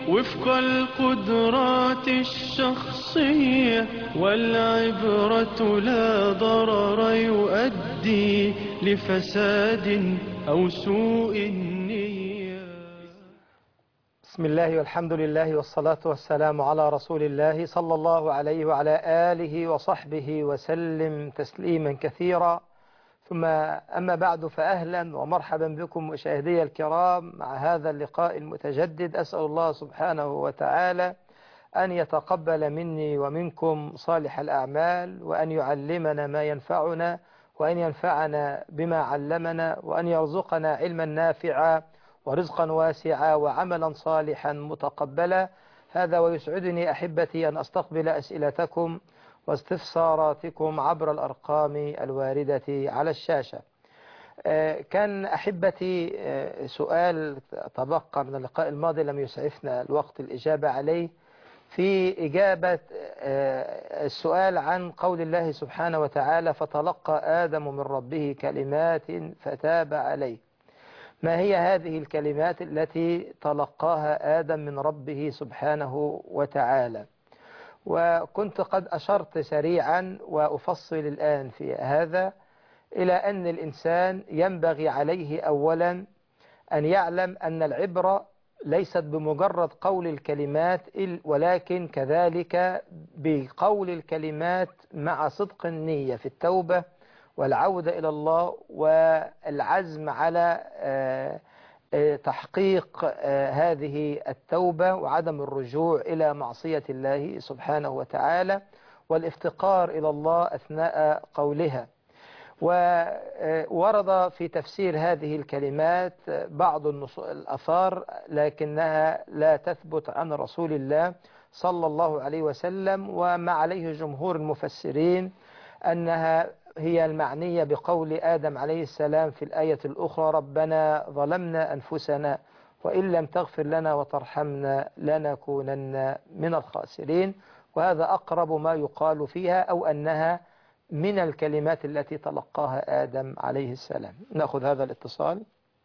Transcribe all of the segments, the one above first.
وفق القدرات الشخصية والعبرة لا ضرر يؤدي لفساد أو سوء النية بسم الله والحمد لله والصلاة والسلام على رسول الله صلى الله عليه وعلى آله وصحبه وسلم تسليما كثيرا ثم أما بعد فأهلا ومرحبا بكم مشاهدي الكرام مع هذا اللقاء المتجدد أسأل الله سبحانه وتعالى أن يتقبل مني ومنكم صالح الأعمال وأن يعلمنا ما ينفعنا وأن ينفعنا بما علمنا وأن يرزقنا علما نافعا ورزقا واسعا وعملا صالحا متقبلا هذا ويسعدني أحبتي أن أستقبل أسئلتكم واستفساراتكم عبر الأرقام الواردة على الشاشة كان أحبتي سؤال تبقى من اللقاء الماضي لم يسعفنا الوقت الإجابة عليه في إجابة السؤال عن قول الله سبحانه وتعالى فتلقى آدم من ربه كلمات فتاب عليه ما هي هذه الكلمات التي تلقاها آدم من ربه سبحانه وتعالى وكنت قد أشرت سريعا وأفصل الآن في هذا إلى أن الإنسان ينبغي عليه أولا أن يعلم أن العبرة ليست بمجرد قول الكلمات ولكن كذلك بقول الكلمات مع صدق النية في التوبة والعودة إلى الله والعزم على تحقيق هذه التوبة وعدم الرجوع إلى معصية الله سبحانه وتعالى والافتقار إلى الله أثناء قولها وورد في تفسير هذه الكلمات بعض الأثار لكنها لا تثبت عن رسول الله صلى الله عليه وسلم وما عليه جمهور المفسرين أنها هي المعنية بقول آدم عليه السلام في الآية الأخرى ربنا ظلمنا أنفسنا وإن لم تغفر لنا وترحمنا لنكونن من الخاسرين وهذا أقرب ما يقال فيها أو أنها من الكلمات التي تلقاها آدم عليه السلام نأخذ هذا الاتصال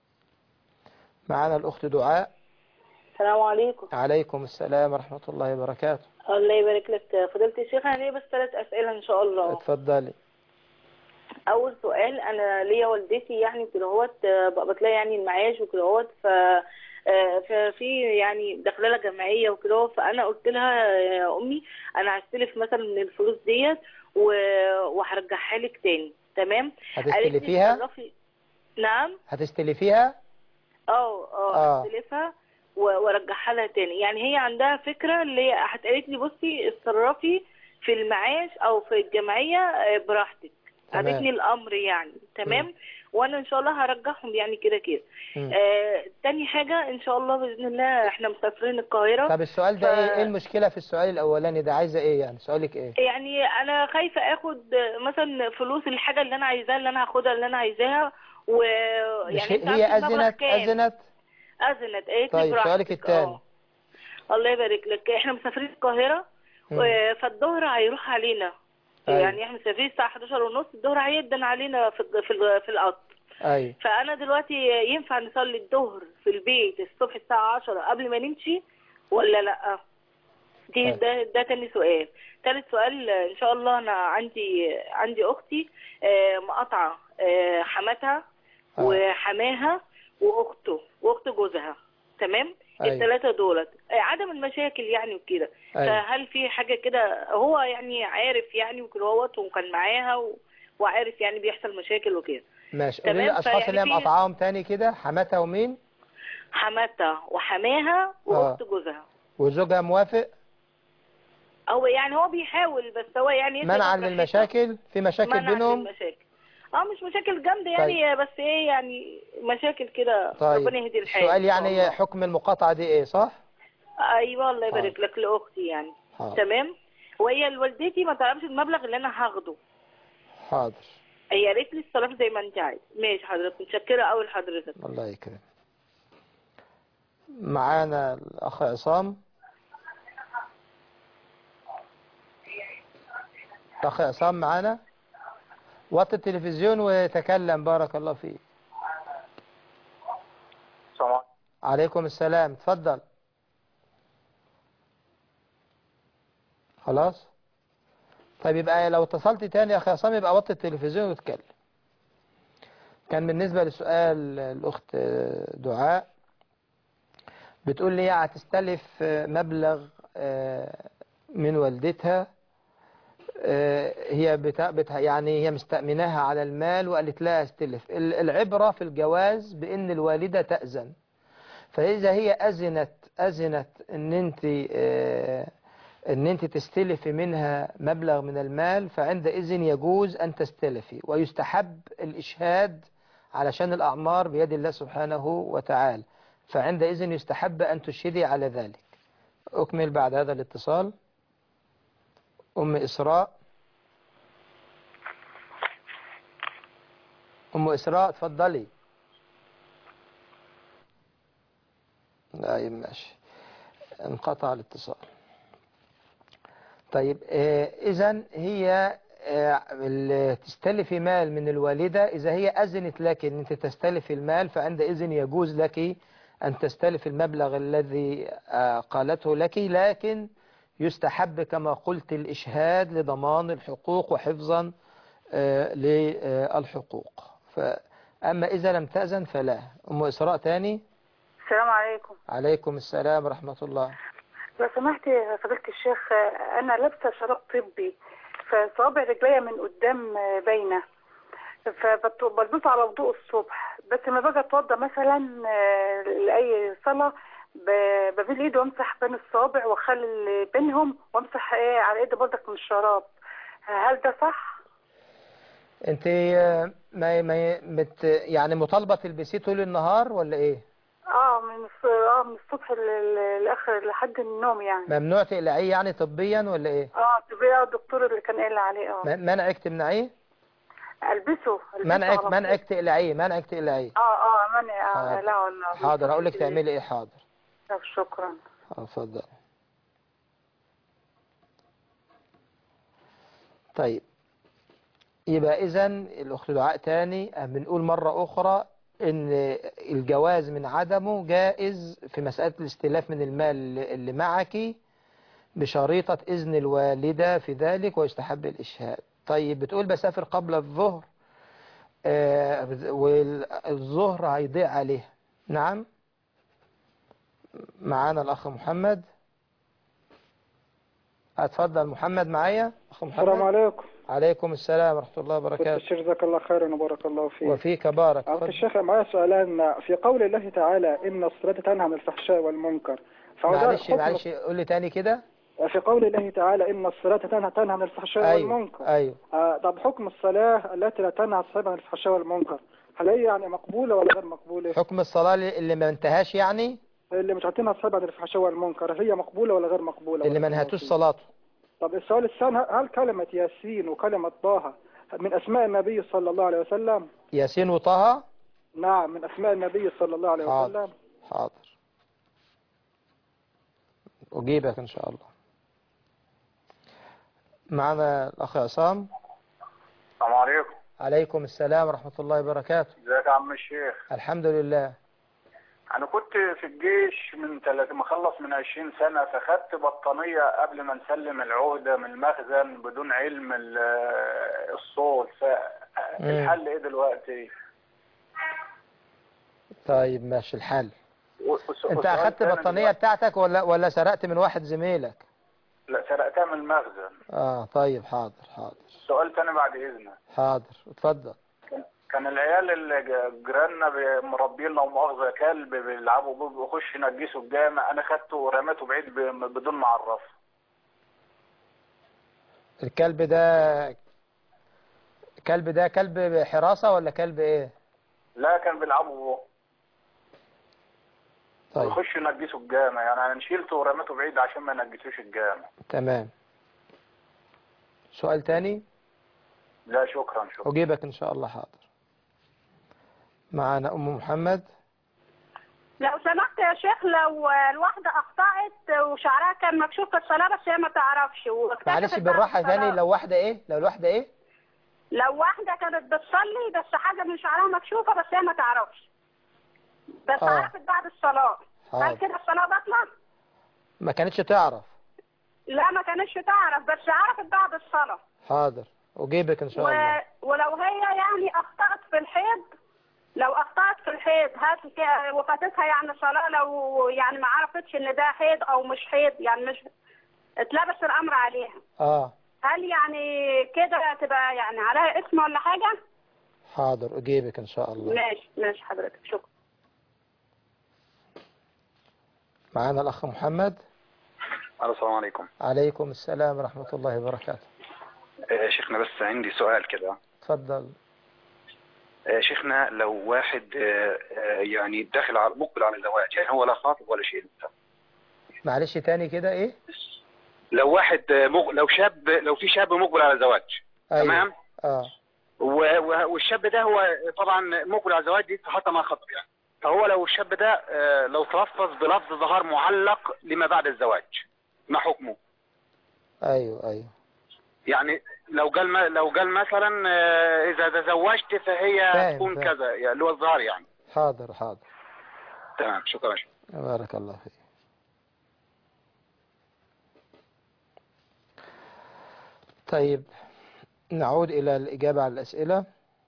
معنا الأخت دعاء السلام عليكم عليكم السلام ورحمة الله وبركاته الله يبارك لك فضيلة الشيخ أنا ليا بس ثلاث أسئلة إن شاء الله اتفضلي اول سؤال انا ليا والدتي يعني كده هوت بتلاقي يعني المعاش وكده هوت ف ففي يعني داخله لها جمعيه وكده فانا قلت لها يا امي انا هستلف مثلا من الفلوس ديت وهرجعها لك تاني تمام هتستلفيها اتصرفي نعم هتستلفيها اه اه هستلفها وارجعها لها تاني يعني هي عندها فكره اللي هي قالت لي بصي اتصرفي في المعاش او في الجمعيه براحتك قالتني الامر يعني تمام م. وانا ان شاء الله هرجعهم يعني كده كده آه تاني حاجه ان شاء الله باذن الله احنا مسافرين القاهره طب السؤال ده ف... ايه المشكله في السؤال الاولاني ده عايزه ايه يعني سؤالك ايه يعني انا خايفه اخد مثلا فلوس الحاجه اللي انا عايزاها اللي انا هاخدها اللي انا عايزاها و يعني هي اذنت اذنت اذنت قالت طيب سؤالك الثاني الله يبارك لك احنا مسافرين القاهره فالظهر هيروح علينا أيوة. يعني احنا مسافرين الساعه 11 ونص الظهر هيدن علينا في في في القطر ايوه فانا دلوقتي ينفع نصلي الظهر في البيت الصبح الساعه 10 قبل ما نمشي ولا لا دي أيوة. ده ده تاني سؤال ثالث سؤال ان شاء الله انا عندي عندي اختي مقاطعه حماتها أيوة. وحماها واخته واخت جوزها تمام أيوة. الثلاثه دولت عدم المشاكل يعني وكده أيوة. فهل في حاجه كده هو يعني عارف يعني وكده هوت وكان معاها و... وعارف يعني بيحصل مشاكل وكده ماشي قولي لي الاشخاص اللي هي مقاطعاهم تاني كده حماتها ومين حماتها وحماها واخت جوزها وزوجها موافق هو يعني هو بيحاول بس هو يعني منعا للمشاكل في مشاكل منع بينهم للمشاكل اه مش مشاكل جامده يعني طيب. بس ايه يعني مشاكل كده طيب. ربنا يهدي الحال السؤال يعني حكم المقاطعه دي ايه صح ايوه الله يبارك لك لاختي يعني حاضر. تمام وهي والدتي ما تعرفش المبلغ اللي انا هاخده حاضر هي قالت لي الصرف زي ما انت عايز ماشي حضرتك متشكره قوي لحضرتك الله يكرمك معانا الاخ عصام اخ عصام معانا وطي التلفزيون وتكلم بارك الله فيك السلام عليكم عليكم السلام اتفضل خلاص طيب يبقى لو اتصلت تاني يا اخي عصام يبقى وطي التلفزيون واتكلم كان بالنسبة لسؤال الأخت دعاء بتقول لي هتستلف مبلغ من والدتها هي بتا بتا يعني هي مستأمناها على المال وقالت لا استلف العبرة في الجواز بأن الوالدة تأذن فإذا هي أذنت أذنت أن أنت أن أنت تستلفي منها مبلغ من المال فعندئذ يجوز أن تستلفي ويستحب الإشهاد علشان الأعمار بيد الله سبحانه وتعالى فعندئذ يستحب أن تشهدي على ذلك أكمل بعد هذا الاتصال أم إسراء أم إسراء تفضلي لا ماشي انقطع الاتصال طيب إذا هي آه، تستلفي مال من الوالدة إذا هي أذنت لك أن أنت تستلفي المال فعندئذ يجوز لك أن تستلف المبلغ الذي آه، قالته لك لكن يستحب كما قلت الإشهاد لضمان الحقوق وحفظا آه، للحقوق فأما إذا لم تأذن فلا أم إسراء تاني السلام عليكم عليكم السلام ورحمة الله لو سمحت يا فضيلة الشيخ أنا لابسة شراب طبي فصوابع رجليا من قدام باينة فبلبسه على وضوء الصبح بس لما باجي اتوضى مثلا لأي صلاة بميل ايدي وامسح بين الصوابع واخلي بينهم وامسح ايه على ايدي برضك من الشراب هل ده صح؟ انت ما ما مت يعني مطالبة تلبسيه طول النهار ولا ايه؟ اه من اه من الصبح لاخر لحد النوم يعني ممنوع تقلعيه يعني طبيا ولا ايه؟ اه طبيا الدكتور اللي كان قال عليه اه منعك تمنعيه؟ البسه, ألبسه منعك منعك تقلعيه منعك تقلعيه اه اه منع اه لا والله حاضر اقول لك تعملي ايه حاضر طب شكرا اتفضل طيب يبقى اذا الاخت دعاء تاني بنقول مرة اخرى ان الجواز من عدمه جائز في مسألة الاستلاف من المال اللي معك بشريطة اذن الوالدة في ذلك ويستحب الاشهاد طيب بتقول بسافر قبل الظهر آه والظهر هيضيع عليه نعم معانا الأخ محمد اتفضل محمد معايا أخ محمد السلام عليكم عليكم السلام ورحمة الله وبركاته الشيخ جزاك الله خيرا وبارك الله فيك وفيك بارك أخي الشيخ معايا سؤالان في قول الله تعالى إن الصلاة تنهى عن الفحشاء والمنكر معلش معلش قول لي تاني كده في قول الله تعالى إن الصلاة تنهى تنهى عن الفحشاء أيوة والمنكر أيوة آه طب حكم الصلاة التي لا تنهى عن الفحشاء والمنكر هل هي يعني مقبولة ولا غير مقبولة حكم الصلاة اللي ما انتهاش يعني اللي مش عارفينها الصلاة عن الفحشاء والمنكر هي مقبولة ولا غير مقبولة اللي ما انهتوش صلاته طب السؤال الثاني هل كلمة ياسين وكلمة طه من أسماء النبي صلى الله عليه وسلم ياسين وطه نعم من أسماء النبي صلى الله عليه حاضر. وسلم حاضر أجيبك إن شاء الله معنا الأخ عصام السلام عليكم عليكم السلام ورحمة الله وبركاته ازيك يا عم الشيخ الحمد لله انا كنت في الجيش من تلات مخلص من 20 سنة فخدت بطانية قبل ما نسلم العهدة من المخزن بدون علم ال- الصوت فالحل ايه دلوقتي طيب ماشي الحل وس- انت وسؤال اخدت تاني بطانية دلوقتي. بتاعتك ولا ولا سرقت من واحد زميلك لا سرقتها من المخزن اه طيب حاضر حاضر سؤال تاني بعد اذنك حاضر اتفضل كان العيال اللي ج- جيراننا بي- مربيين لو مؤاخذة كلب بيلعبوا بيه بيخش ينجسوا الجامع انا خدته ورميته بعيد ب- بدون ما اعرفه الكلب ده الكلب ده كلب حراسة ولا كلب ايه لا كان بيلعبوا بيه طيب يخش ينجسوا الجامع يعني انا شيلته ورميته بعيد عشان ما ينجسوش الجامع تمام سؤال تاني لا شكرا شكرا أجيبك إن شاء الله حاضر معنا أم محمد لو سمحت يا شيخ لو الواحدة أخطأت وشعرها كان مكشوف في الصلاة بس هي ما تعرفش واكتشفت معلش بعد بالراحة الصلاة. تاني لو واحدة إيه لو الواحدة إيه لو واحدة كانت بتصلي بس حاجة من شعرها مكشوفة بس هي ما تعرفش بس آه. عرفت بعد الصلاة هل حاضر كده الصلاة باطلة؟ ما كانتش تعرف لا ما كانتش تعرف بس عرفت بعد الصلاة حاضر أجيبك إن شاء و... الله ولو هي يعني أخطأت في الحيض لو أخطأت في الحيض هات ك- وفاتتها يعني صلاة لو يعني ما عرفتش إن ده حيض أو مش حيض يعني مش اتلبس الأمر عليها آه هل يعني كده تبقى يعني عليها اسم ولا حاجة؟ حاضر أجيبك إن شاء الله ماشي ماشي حضرتك شكرا معانا الأخ محمد الو السلام عليكم عليكم السلام ورحمة الله وبركاته آه، شيخنا بس عندي سؤال كده تفضل آه، شيخنا لو واحد آه، آه، يعني داخل على مقبل على الزواج يعني هو لا خاطب ولا شيء لسه معلش تاني كده إيه لو واحد آه، مغ... لو شاب لو في شاب مقبل على الزواج أيوة. تمام آه و... و... والشاب ده هو طبعا مقبل على الزواج دي حتى ما خطب يعني فهو لو الشاب ده آه، لو تلفظ بلفظ ظهر معلق لما بعد الزواج ما حكمه أيوه أيوه يعني لو قال ما... لو قال مثلا آه، اذا تزوجت فهي فاهم، تكون فاهم. كذا يعني اللي هو الظهر يعني حاضر حاضر تمام شكرا شكرا بارك الله فيك طيب نعود إلى الإجابة على الأسئلة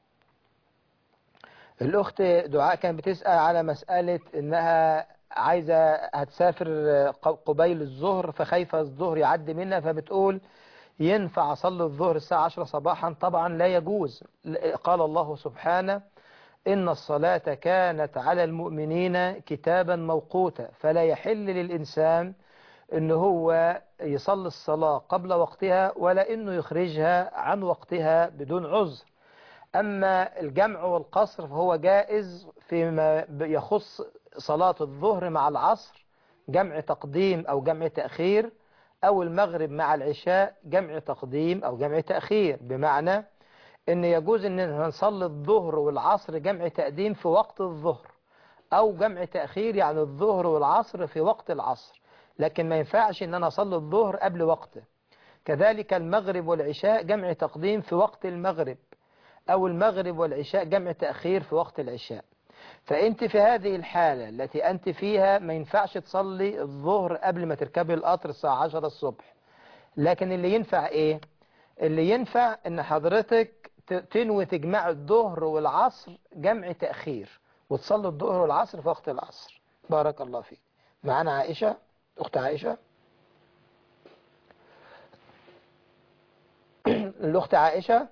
الأخت دعاء كانت بتسأل على مسألة إنها عايزة هتسافر قبيل الظهر فخايفة الظهر يعدي منها فبتقول ينفع أصلي الظهر الساعة 10 صباحا طبعا لا يجوز قال الله سبحانه إن الصلاة كانت على المؤمنين كتابا موقوتا فلا يحل للإنسان إن هو يصلي الصلاة قبل وقتها ولا إنه يخرجها عن وقتها بدون عذر أما الجمع والقصر فهو جائز فيما يخص صلاة الظهر مع العصر جمع تقديم أو جمع تأخير أو المغرب مع العشاء جمع تقديم أو جمع تأخير بمعنى ان يجوز ان نصلي الظهر والعصر جمع تقديم في وقت الظهر او جمع تأخير يعني الظهر والعصر في وقت العصر لكن ما ينفعش ان انا اصلي الظهر قبل وقته كذلك المغرب والعشاء جمع تقديم في وقت المغرب او المغرب والعشاء جمع تأخير في وقت العشاء فانت في هذه الحالة التي انت فيها ما ينفعش تصلي الظهر قبل ما تركبي القطر الساعة 10 الصبح لكن اللي ينفع ايه اللي ينفع ان حضرتك ت- تنوي تجمع الظهر والعصر جمع تأخير وتصلي الظهر والعصر في وقت العصر بارك الله فيك معانا عائشة أخت عائشة الأخت عائشة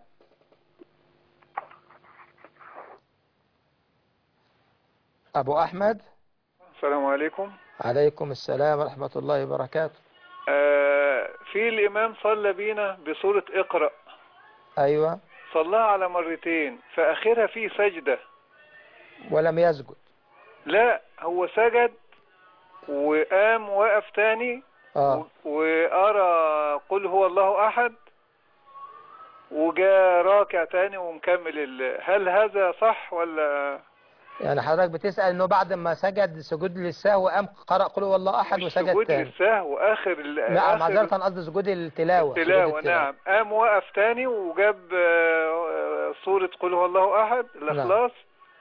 أبو أحمد السلام عليكم عليكم السلام ورحمة الله وبركاته آه في الإمام صلى بينا بسورة اقرأ أيوة صلاها على مرتين فآخرها في سجدة ولم يسجد لا هو سجد وقام وقف تاني آه وقرا قل هو الله أحد وجاء راكع تاني ومكمل ال... هل هذا صح ولا يعني حضرتك بتسأل انه بعد ما سجد سجود للسهو قام قرأ قل هو الله احد مش وسجد سجود تاني للسهو آخر ال... لا آخر معذرة قصدي سجود التلاوة سجود التلاوة نعم قام وقف تاني وجاب آه، صورة قل هو الله أحد الإخلاص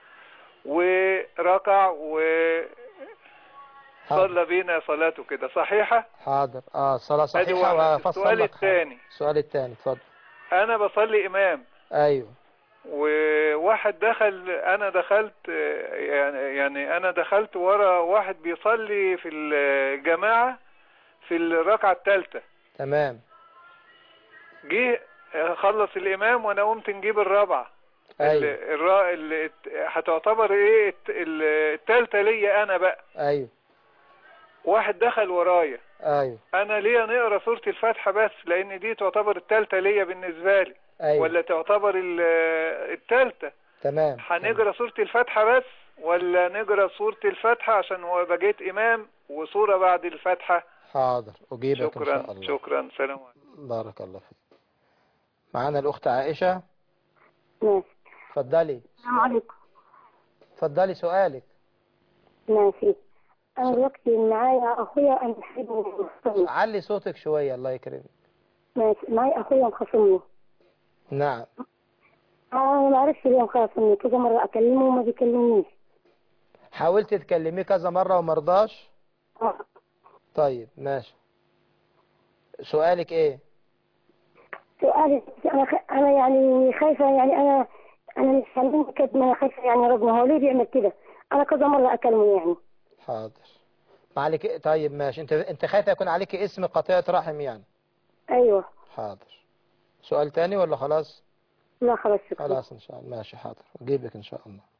وركع وصلى حاضر, بينا صلاته كده صحيحة حاضر اه الصلاة أدي صحيحة واحد. وفصل السؤال لك حاضر. الثاني السؤال الثاني اتفضل أنا بصلي إمام ايوه وواحد دخل أنا دخلت آه، يعني يعني أنا دخلت ورا واحد بيصلي في الجماعة في الركعة الثالثة تمام جه آه، خلص الإمام وأنا قمت نجيب الرابعة ايوه ال- الرا... ال... هتعتبر ايه الت- ال- التالتة ليا انا بقى ايوه واحد دخل ورايا ايوه انا ليا نقرا سورة الفاتحة بس لان دي تعتبر التالتة ليا بالنسبة لي ايوه ولا تعتبر ال- التالتة تمام هنقرا سورة الفاتحة بس ولا نقرا سورة الفاتحة عشان هو بقيت امام وسورة بعد الفاتحة حاضر اجيبك ان شكرا شاء الله شكرا سلام عليكم بارك الله فيك معانا الاخت عائشة ماشي اتفضلي السلام عليكم اتفضلي سؤالك ماشي أنا دلوقتي معايا أخويا أنا بحبه ومخصمني علي صوتك شوية الله يكرمك ماشي معايا أخويا مخصمني نعم أنا ما أعرفش ليه مخصمني كذا مرة أكلمه وما بيكلمنيش حاولت تكلميه كذا مرة ومرضاش آه. طيب ماشي سؤالك ايه سؤالي انا خ... انا يعني خايفه يعني انا انا مش فاهمين كده ما انا خايفه يعني ربنا هو ليه بيعمل كده انا كذا مره اكلمه يعني حاضر ما عليك إيه؟ طيب ماشي انت انت خايفه يكون عليك اسم قطيعة رحم يعني ايوه حاضر سؤال تاني ولا خلاص لا خلاص شكرا خلاص ان شاء الله ماشي حاضر اجيبك ان شاء الله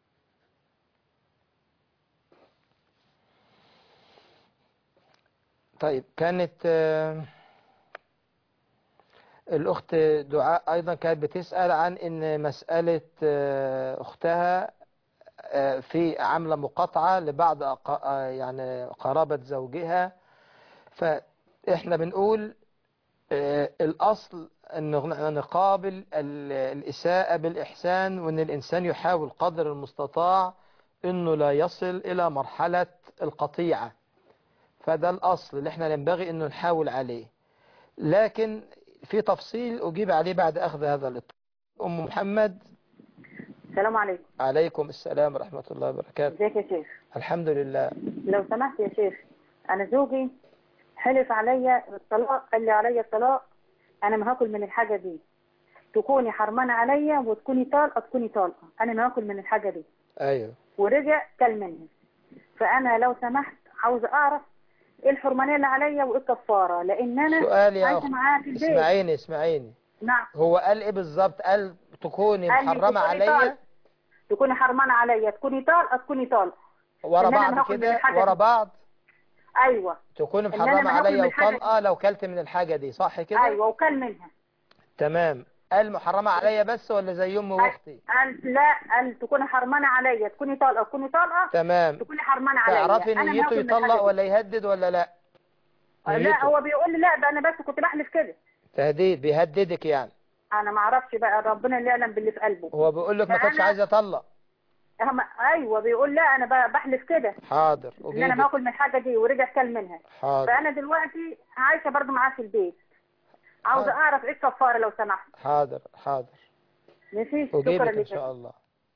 طيب كانت آه، الأخت دعاء أيضا كانت بتسأل عن إن مسألة آه، أختها آه، في عاملة مقاطعة لبعض أق- آه، يعني قرابة زوجها فإحنا بنقول آه، الأصل أن نقابل ال- الإساءة بالإحسان وأن الإنسان يحاول قدر المستطاع أنه لا يصل إلى مرحلة القطيعة فده الأصل اللي احنا ينبغي أنه نحاول عليه لكن في تفصيل أجيب عليه بعد أخذ هذا الاتصال أم محمد السلام عليكم عليكم السلام ورحمة الله وبركاته ازيك يا شيخ الحمد لله لو سمحت يا شيخ انا زوجي حلف عليا الطلاق قال لي عليا الطلاق انا ما هاكل من الحاجه دي تكوني حرمانه عليا وتكوني طالقه تكوني طالقه انا ما هاكل من الحاجه دي أيوه ورجع كل منها فانا لو سمحت عاوزه اعرف ايه الحرمانيه اللي عليا وايه الكفاره لان انا سؤال يا عايشه أخت معاه في البيت اسمعيني اسمعيني نعم هو قال إيه بالظبط قال تكوني قال لي محرمة تكوني عليا طالقة. تكوني حرمانه عليا تكوني طالقه تكوني طالقه ورا إن أنا بعض هاكل من كده الحاجة ورا دي. بعض ايوه تكون إن أنا محرمة ما هاكل عليا من الحاجة وطلقة لو كلت من الحاجة دي صح كده ايوه وكل منها تمام قال محرمة عليا بس ولا زي أمي وأختي قال لا قال تكوني حرمانه عليا تكوني طالقه تكوني طالقه تمام تكوني حرمانه عليا تعرفي أنا ما نيته هاكل من الحاجة يطلق دي. ولا يهدد ولا لا لا نيته. هو بيقول لي لا ده انا بس كنت بحلف كده تهديد بيهددك يعني انا ما اعرفش بقى ربنا اللي يعلم باللي في قلبه هو بيقول لك ما كانش فأنا- عايز يطلق هم... ايوه بيقول لا انا ب- بحلف كده حاضر ان انا أجيبك باكل من الحاجه دي ورجع كل منها حاضر فانا دلوقتي عايشه برضو معاه في البيت عاوزه حاضر. اعرف ايه الكفاره لو سمحت حاضر حاضر ماشي شكرا أجيبك إن لك شاء الله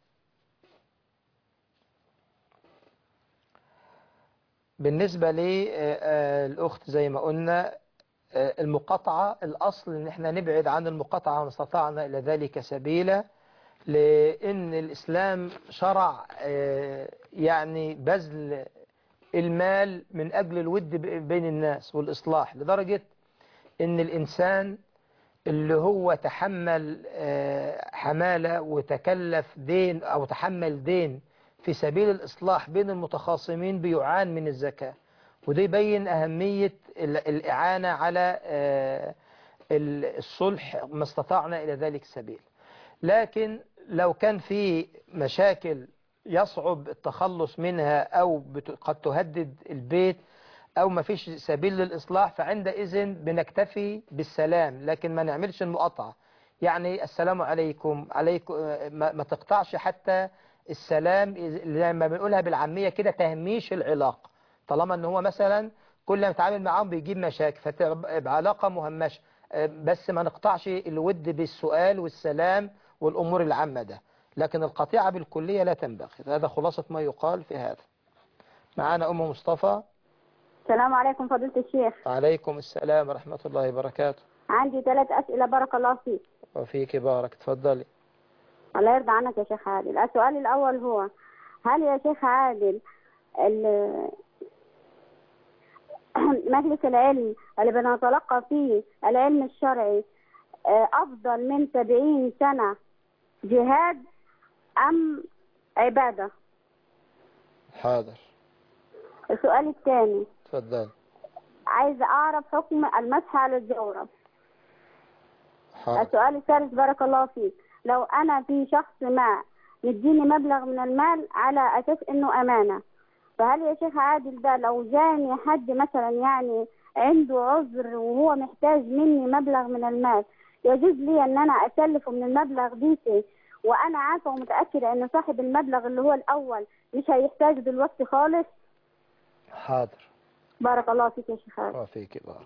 بالنسبة للأخت زي ما قلنا آه، المقاطعة الأصل إن إحنا نبعد عن المقاطعة وما استطعنا إلى ذلك سبيلا لأن الإسلام شرع آه، يعني بذل المال من أجل الود ب- بين الناس والإصلاح لدرجة إن الإنسان اللي هو تحمل آه، حمالة وتكلف دين أو تحمل دين في سبيل الإصلاح بين المتخاصمين بيعان من الزكاة وده يبين أهمية ال- الإعانة على آه، ال- الصلح ما استطعنا إلى ذلك سبيل لكن لو كان في مشاكل يصعب التخلص منها أو بت- قد تهدد البيت أو ما فيش سبيل للإصلاح فعندئذ بنكتفي بالسلام لكن ما نعملش المقاطعة يعني السلام عليكم عليكم ما, ما تقطعش حتى السلام إذ- لما بنقولها بالعامية كده تهميش العلاقة طالما ان هو مثلا كل ما يتعامل معاهم بيجيب مشاكل فتبقى علاقة مهمشة آه، بس ما نقطعش الود بالسؤال والسلام والأمور العامة ده لكن القطيعة بالكلية لا تنبغي هذا خلاصة ما يقال في هذا معانا أم مصطفى السلام عليكم فضيلة الشيخ وعليكم السلام ورحمة الله وبركاته عندي ثلاث أسئلة بارك الله فيك وفيك بارك تفضلي الله يرضى عنك يا شيخ عادل السؤال الأول هو هل يا شيخ عادل ال- مجلس العلم اللي بنتلقى فيه العلم الشرعي آه، أفضل من سبعين سنة جهاد أم عبادة حاضر السؤال الثاني تفضل عايزة أعرف حكم المسح على الجورب حاضر السؤال الثالث بارك الله فيك لو أنا في شخص ما مديني مبلغ من المال على أساس إنه أمانة فهل يا شيخ عادل ده لو جاني حد مثلا يعني عنده عذر وهو محتاج مني مبلغ من المال يجوز لي إن أنا أسلفه من المبلغ ديتي وأنا عارفة ومتأكدة إن صاحب المبلغ اللي هو الأول مش هيحتاج دلوقتي خالص حاضر بارك الله فيك يا شيخ عادل وفيك بارك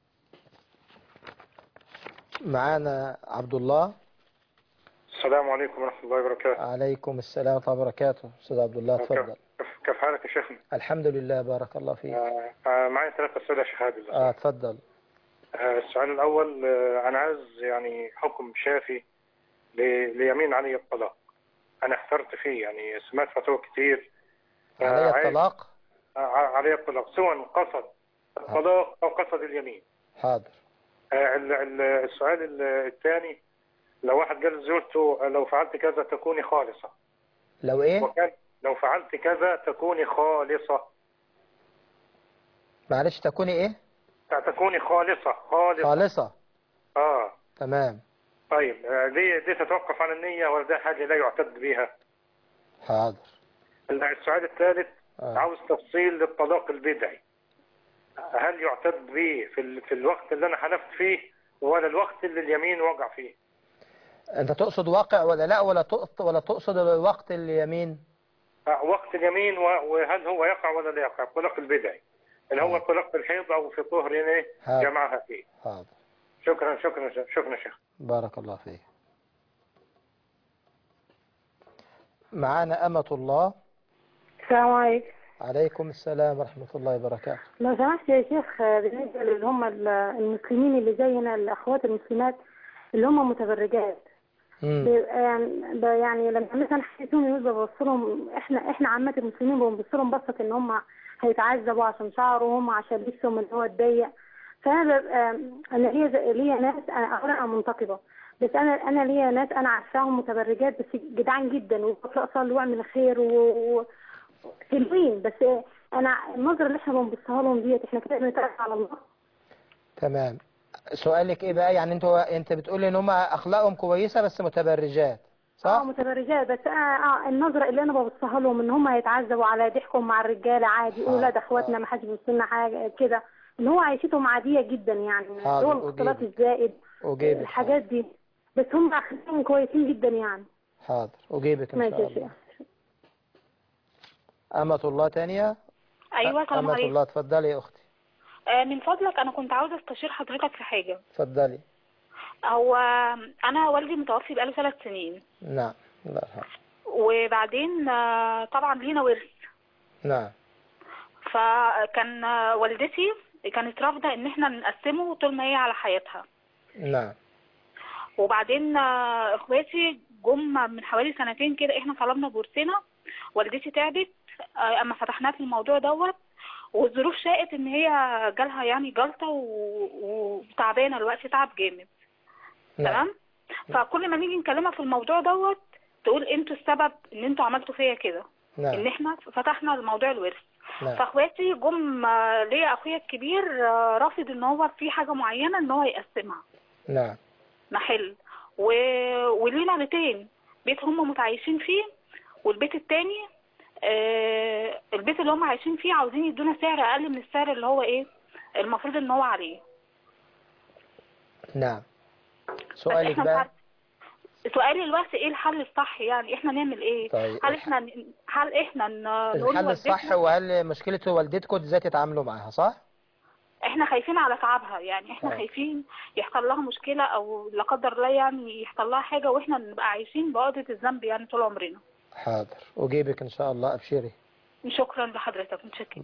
معانا عبد الله السلام عليكم ورحمة الله وبركاته عليكم السلام ورحمة الله وبركاته أستاذ عبد الله تفضل كيف كيف حالك يا شيخنا؟ الحمد لله بارك الله فيك آه آه معي ثلاث أسئلة يا شيخ عادل آه تفضل آه، السؤال الأول آه، أنا عايز يعني حكم شافي ل- ليمين علي الطلاق أنا احترت فيه يعني سمعت فتوى كتير آه، علي عايز- الطلاق آه، علي الطلاق سواء قصد الطلاق أو قصد اليمين حاضر آه، ال- ال- السؤال ال- الثاني لو واحد قال لزوجته آه، لو فعلت كذا تكوني خالصة لو ايه وكان لو فعلت كذا تكوني خالصة معلش تكوني ايه تكوني خالصة خالصة خالصة اه تمام طيب آه، دي دي تتوقف عن النية ولا ده حاجة لا يعتد بها حاضر السؤال الثالث آه. عاوز تفصيل للطلاق البدعي هل يعتد به في, ال... في الوقت اللي انا حلفت فيه ولا الوقت اللي اليمين وقع فيه انت تقصد واقع ولا لا ولا تقصد ولا تقصد الوقت اليمين آه، وقت اليمين و... وهل هو يقع ولا لا يقع الطلاق البدعي اللي هو الطلاق في الحيض او في طهر ايه هذا. جمعها فيه حاضر شكرا شكرا شكرا شيخ بارك الله فيك معانا أمة الله السلام عليكم عليكم السلام ورحمة الله وبركاته لو سمحت يا شيخ آه، بالنسبة اللي هم ال- المسلمين اللي زينا الأخوات المسلمات اللي هم متبرجات مم. بيبقى يعني ب- يعني لما مثلا حسيتهم يقول ببص لهم احنا احنا عامة المسلمين بنبص لهم بصة ان هم هيتعذبوا عشان شعرهم وهم عشان لبسهم اللي هو الضيق فانا ببقى انا ليا ز- ليا ناس انا اولا انا منتقبة بس انا انا ليا ناس انا عارفاهم متبرجات بس جدعان جدا وبيصلي ويعمل خير و... و... حلوين بس انا النظرة اللي احنا بنبصها لهم ديت احنا كده بنتعرف على الله تمام سؤالك ايه بقى يعني انتوا انت بتقولي ان هم اخلاقهم كويسة بس متبرجات صح اه متبرجات بس انا اه النظره اللي انا ببصها لهم ان هم هيتعذبوا على ضحكهم مع الرجاله عادي يقولوا لا ده اخواتنا ما حدش بيبص لنا حاجه كده ان هو عيشتهم عاديه جدا يعني اللي حاضر، هو الاختلاط أجيبك. الزائد أجيبك الحاجات دي بس هم اخلاقهم كويسين جدا يعني حاضر أجيبك إن ماشي شاء يا الله شيخ أمة الله تانية ايوه السلام أمة عليكم الله اتفضلي يا أختي آه، من فضلك انا كنت عاوزه استشير حضرتك في حاجه اتفضلي هو انا والدي متوفي بقاله ثلاث سنين نعم الله يرحمه وبعدين آه، طبعا لينا ورث نعم فكان آه، والدتي كانت رافضه ان احنا نقسمه طول ما هي على حياتها نعم وبعدين آه، اخواتي جم من حوالي سنتين كده احنا طلبنا بورسنا والدتي تعبت آه، اما فتحناه في الموضوع دوت والظروف شاءت ان هي جالها يعني جلطه و- وتعبانه دلوقتي تعب جامد تمام فكل ما نيجي نكلمها في الموضوع دوت تقول انتوا السبب ان انتوا عملتوا فيا كده ان نعم احنا فتحنا الموضوع الورث نعم فاخواتي جم آه، ليا اخويا الكبير آه، رافض ان هو في حاجه معينه ان هو يقسمها نعم محل و... ولينا بيتين بيت هم متعايشين فيه والبيت التاني آه البيت اللي هم عايشين فيه عاوزين يدونا سعر اقل من السعر اللي هو ايه المفروض ان هو عليه نعم بس سؤالك احنا مش بقى عارف- سؤالي الوقت ايه الحل الصح يعني احنا نعمل ايه طيب، هل احنا ن- هل احنا ن- نقول الحل لوالدتنا- الصح وهل مشكلة والدتكم ازاي تتعاملوا معاها صح؟ احنا خايفين على تعبها يعني احنا آه. خايفين يحصل لها مشكلة او لا قدر الله يعني يحصل لها حاجة واحنا نبقى عايشين بعقدة الذنب يعني طول عمرنا حاضر أجيبك إن شاء الله أبشري شكرا لحضرتك متشكرة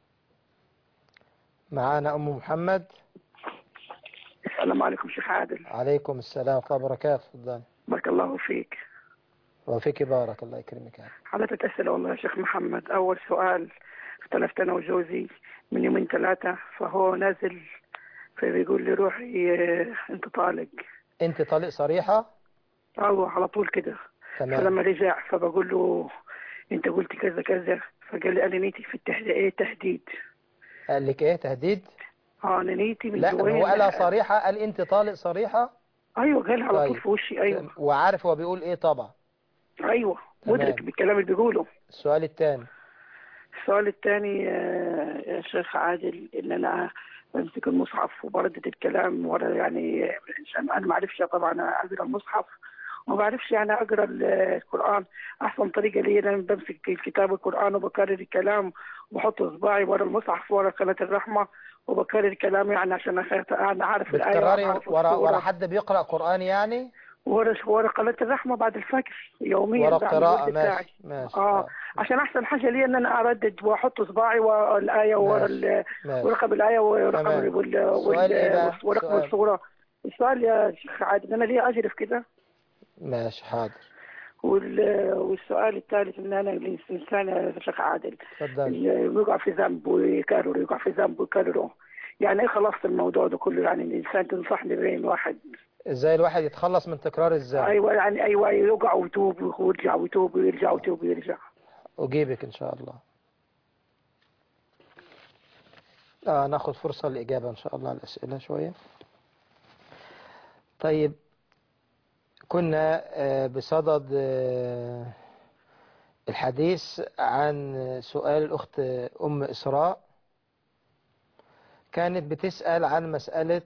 معانا أم محمد السلام عليكم شيخ عادل عليكم السلام ورحمة الله وبركاته تفضل بارك الله فيك وفيك بارك الله يكرمك يا رب. حضرتك أسئلة والله يا شيخ محمد أول سؤال اختلفت أنا وجوزي من يومين ثلاثة فهو نازل فبيقول لي روحي آه، أنت طالق أنت طليق صريحة أو على طول كده تمام فلما رجع فبقول له أنت قلت كذا كذا فقال لي أنا نيتي في التهديد إيه تهديد قال لك إيه تهديد؟ اه انا نيتي من لا جوايا هو قالها إن- صريحة قال أنت طالق صريحة ايوه قال على طول طيب. في وشي ايوه وعارف هو بيقول إيه طبعا ايوه تمام. مدرك بالكلام اللي بيقوله السؤال الثاني السؤال الثاني يا شيخ عادل ان انا بمسك المصحف وبردد الكلام ولا يعني عشان انا ما اعرفش طبعا اقرا المصحف وما بعرفش يعني اقرا ال- القران احسن طريقه لي انا بمسك الكتاب القران وبكرر الكلام وبحط اصبعي ورا المصحف ورا قناه الرحمه وبكرر الكلام يعني عشان أخ- انا عارف الايه بتكرري وعارف ورا السورة. ورا حد بيقرأ قرآن يعني؟ ورا ورا قناة الرحمة بعد الفجر يوميا ورا بعمل قراءة الورد بتاعي ماشي ماشي اه عشان احسن حاجة لي ان انا اردد واحط صباعي ورا الآية ورا ماشي. ال- ماشي. ورقم الآية ورقم تمام. ال- وال سؤال إيه بقى؟ وال ورقم سؤال. الصورة السؤال يا شيخ عادل انا ليه اجر في كده ماشي حاضر وال- والسؤال الثالث ان انا الانسان يا شيخ عادل اتفضل اللي يقع في ذنب ويكرر يقع في ذنب ويكرره يعني ايه خلاص الموضوع ده كله يعني الانسان تنصحني بين واحد ازاي الواحد يتخلص من تكرار الذنب ايوه يعني ايوه يقع ويتوب ويرجع ويتوب ويرجع ويتوب ويرجع أجيبك إن شاء الله آه ناخد فرصة للإجابة إن شاء الله على الأسئلة شوية طيب كنا آه، بصدد آه، الحديث عن سؤال الأخت أم إسراء كانت بتسأل عن مسألة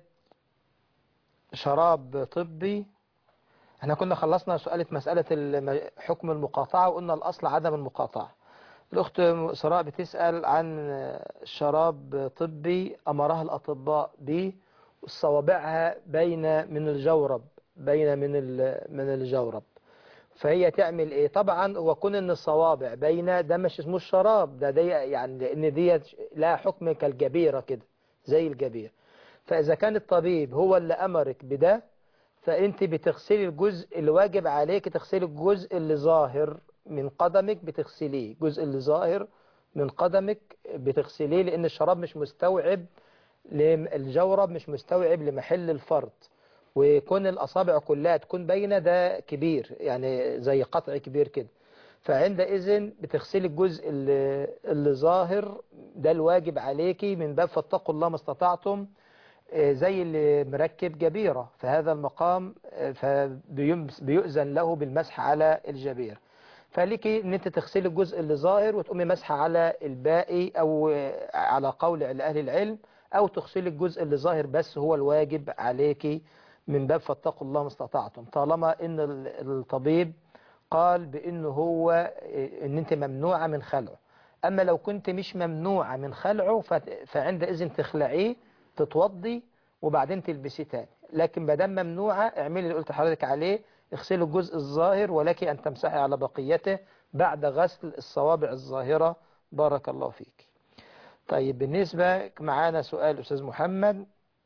شراب طبي احنا كنا خلصنا سؤالة مسألة الم- حكم المقاطعة وقلنا الأصل عدم المقاطعة الأخت أم إسراء بتسأل عن شراب طبي أمرها الأطباء به وصوابعها بين من الجورب بين من ال- من الجورب فهي تعمل ايه طبعا هو كون ان الصوابع بين ده مش اسمه الشراب ده دي يعني لان دي لها حكم كالجبيرة كده زي الجبير فاذا كان الطبيب هو اللي امرك بده فانت بتغسلي الجزء اللي واجب عليك تغسلي الجزء اللي ظاهر من قدمك بتغسليه الجزء اللي ظاهر من قدمك بتغسليه لان الشراب مش مستوعب لم- الجورب مش مستوعب لمحل الفرد وكون الأصابع كلها تكون باينة ده كبير يعني زي قطع كبير كده فعندئذ بتغسلي الجزء اللي, اللي ظاهر ده الواجب عليكي من باب فاتقوا الله ما استطعتم آه، زي اللي مركب جبيرة في هذا المقام آه، فبيؤذن له بالمسح على الجبير فليكي ان انت تغسلي الجزء اللي ظاهر وتقومي مسحه على الباقي او آه، على قول اهل العلم او تغسلي الجزء اللي ظاهر بس هو الواجب عليكي من باب فاتقوا الله ما استطعتم طالما ان ال- الطبيب قال بانه هو آه، ان انت ممنوعه من خلعه اما لو كنت مش ممنوعه من خلعه فت- فعندئذ تخلعيه تتوضي وبعدين تلبسيه تاني لكن ما دام ممنوعه اعملي اللي قلت لحضرتك عليه اغسلي الجزء الظاهر ولك ان تمسحي على بقيته بعد غسل الصوابع الظاهره بارك الله فيك طيب بالنسبه معانا سؤال استاذ محمد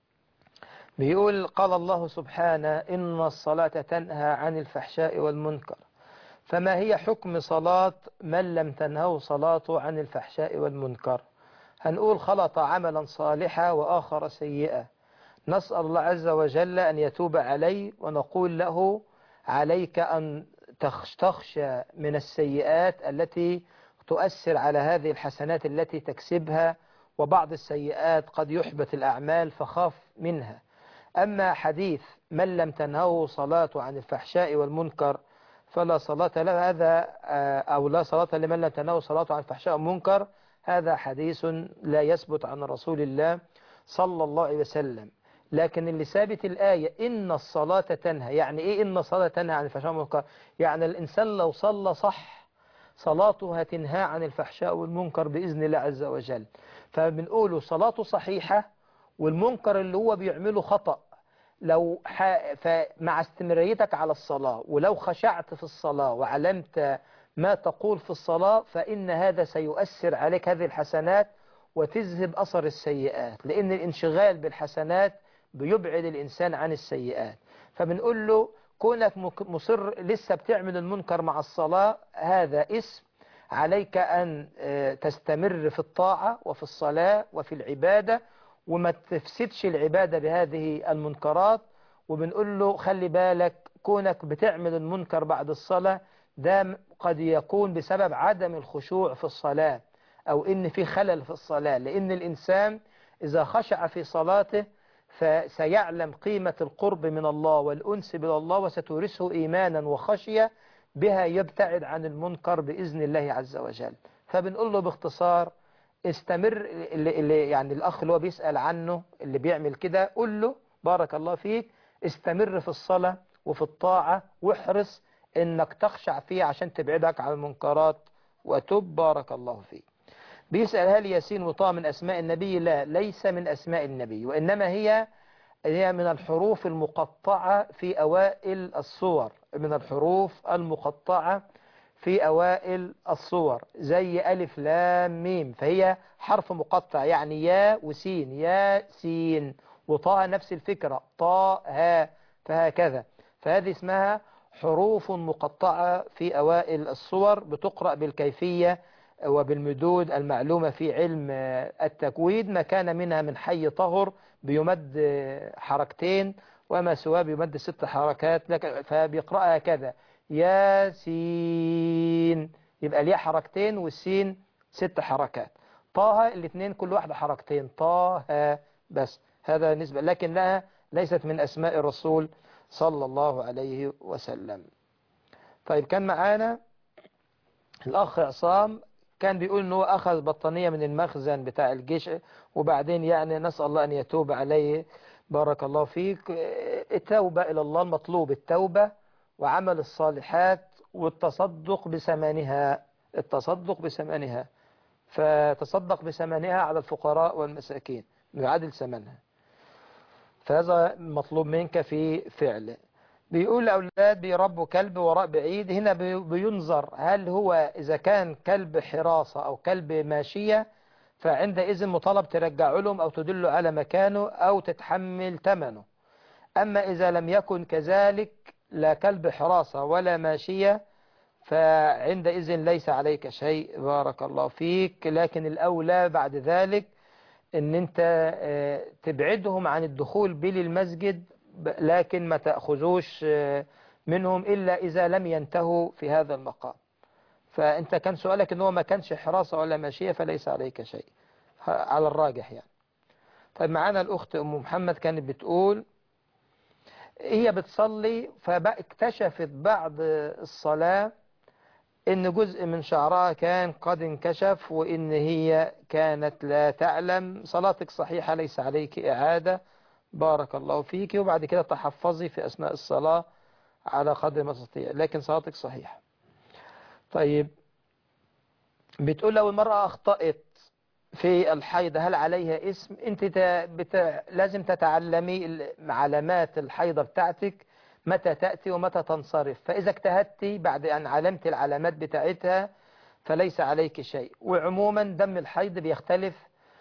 بيقول قال الله سبحانه إن الصلاة تنهى عن الفحشاء والمنكر فما هي حكم صلاة من لم تنهه صلاته عن الفحشاء والمنكر هنقول خلط عملا صالحا وآخر سيئا نسأل الله عز وجل أن يتوب عليه ونقول له عليك أن تخش- تخشى من السيئات التي تؤثر على هذه الحسنات التي تكسبها وبعض السيئات قد يحبط الأعمال فخاف منها أما حديث من لم تنهه صلاته عن الفحشاء والمنكر فلا صلاة له هذا آه، أو لا صلاة لمن لم تنهه صلاته عن الفحشاء والمنكر هذا حديث لا يثبت عن رسول الله صلى الله عليه وسلم لكن اللي ثابت الآية إن الصلاة تنهى يعني إيه إن الصلاة تنهى عن الفحشاء والمنكر يعني الإنسان لو صلى صح صلاته هتنهى عن الفحشاء والمنكر بإذن الله عز وجل فبنقوله صلاته صحيحة والمنكر اللي هو بيعمله خطأ لو ح... فمع استمراريتك على الصلاة ولو خشعت في الصلاة وعلمت ما تقول في الصلاة فإن هذا سيؤثر عليك هذه الحسنات وتذهب أثر السيئات لأن الانشغال بالحسنات بيبعد الإنسان عن السيئات فبنقول له كونك مك- مصر لسه بتعمل المنكر مع الصلاة هذا اسم عليك أن آه، تستمر في الطاعة وفي الصلاة وفي العبادة وما تفسدش العبادة بهذه المنكرات وبنقول له خلي بالك كونك بتعمل المنكر بعد الصلاة ده م- قد يكون بسبب عدم الخشوع في الصلاة أو إن في خلل في الصلاة لأن الإنسان إذا خشع في صلاته فسيعلم قيمة القرب من الله والأنس بالله وستورثه إيمانا وخشية بها يبتعد عن المنكر بإذن الله عز وجل فبنقول له باختصار استمر اللي, اللي يعني الأخ اللي هو بيسأل عنه اللي بيعمل كده قول له بارك الله فيك استمر في الصلاة وفي الطاعة واحرص انك تخشع فيه عشان تبعدك عن المنكرات وتب بارك الله فيك بيسأل هل ياسين وطه من أسماء النبي لا ليس من أسماء النبي وإنما هي هي من الحروف المقطعة في أوائل الصور من الحروف المقطعة في أوائل الصور زي ألف لام ميم فهي حرف مقطع يعني يا وسين يا سين وطاء نفس الفكرة طاء ها فهكذا فهذه اسمها حروف مقطعة في أوائل الصور بتقرأ بالكيفية وبالمدود المعلومة في علم التكويد ما كان منها من حي طهر بيمد حركتين وما سواه بيمد ست حركات لك فبيقرأها كذا ياسين يبقى الياء حركتين والسين ست حركات طه الاثنين كل واحدة حركتين طه بس هذا نسبة لكن لها ليست من أسماء الرسول صلى الله عليه وسلم طيب كان معانا الأخ عصام كان بيقول ان هو أخذ بطانية من المخزن بتاع الجيش وبعدين يعني نسأل الله أن يتوب عليه بارك الله فيك التوبة إلى الله المطلوب التوبة وعمل الصالحات والتصدق بثمنها التصدق بثمنها فتصدق بثمنها على الفقراء والمساكين يعادل ثمنها فهذا مطلوب منك في فعله بيقول الأولاد بيربوا كلب وراء بعيد هنا بينظر هل هو إذا كان كلب حراسة أو كلب ماشية فعندئذ مطالب ترجع لهم أو تدل على مكانه أو تتحمل ثمنه أما إذا لم يكن كذلك لا كلب حراسة ولا ماشية فعندئذ ليس عليك شيء بارك الله فيك لكن الأولى بعد ذلك ان انت تبعدهم عن الدخول بل المسجد لكن ما تأخذوش منهم إلا إذا لم ينتهوا في هذا المقام فأنت كان سؤالك أنه ما كانش حراسة ولا ماشية فليس عليك شيء على الراجح يعني طيب معانا الأخت أم محمد كانت بتقول هي بتصلي فاكتشفت بعد الصلاة ان جزء من شعرها كان قد انكشف وان هي كانت لا تعلم صلاتك صحيحة ليس عليك اعادة بارك الله فيك وبعد كده تحفظي في اثناء الصلاة على قدر ما تستطيع لكن صلاتك صحيحة طيب بتقول لو المرأة اخطأت في الحيض هل عليها اسم انت بت... لازم تتعلمي علامات الحيضة بتاعتك متى تأتي ومتى تنصرف فإذا اجتهدت بعد أن علمت العلامات بتاعتها فليس عليك شيء وعموما دم الحيض بيختلف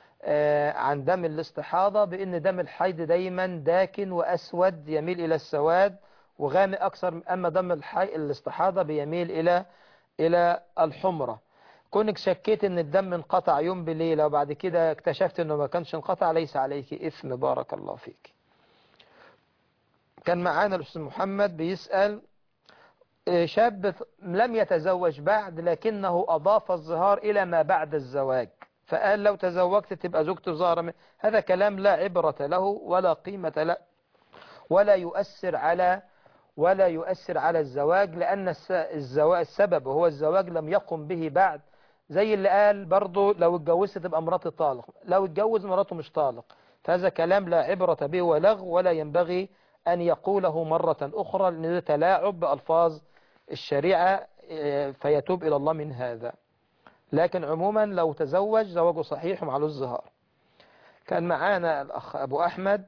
عن دم الاستحاضة بأن دم الحيض دايما داكن وأسود يميل إلى السواد وغامق أكثر أما دم الحي... الاستحاضة بيميل إلى إلى الحمرة كونك شكيت ان الدم انقطع يوم بليلة وبعد كده اكتشفت انه ما كانش انقطع ليس عليك اثم بارك الله فيك كان معانا الأستاذ محمد بيسأل شاب لم يتزوج بعد لكنه أضاف الظهار إلى ما بعد الزواج فقال لو تزوجت تبقى زوجته ظاهرة هذا كلام لا عبرة له ولا قيمة له ولا يؤثر على ولا يؤثر على الزواج لأن الزواج السبب وهو الزواج لم يقم به بعد زي اللي قال برضه لو اتجوزت تبقى مراتي طالق لو اتجوز مراته مش طالق فهذا كلام لا عبرة به ولغو ولا ينبغي أن يقوله مرة أخرى لأنه تلاعب بألفاظ الشريعة فيتوب إلى الله من هذا لكن عموما لو تزوج زواجه صحيح ومعلوش الزهار كان معانا الأخ أبو أحمد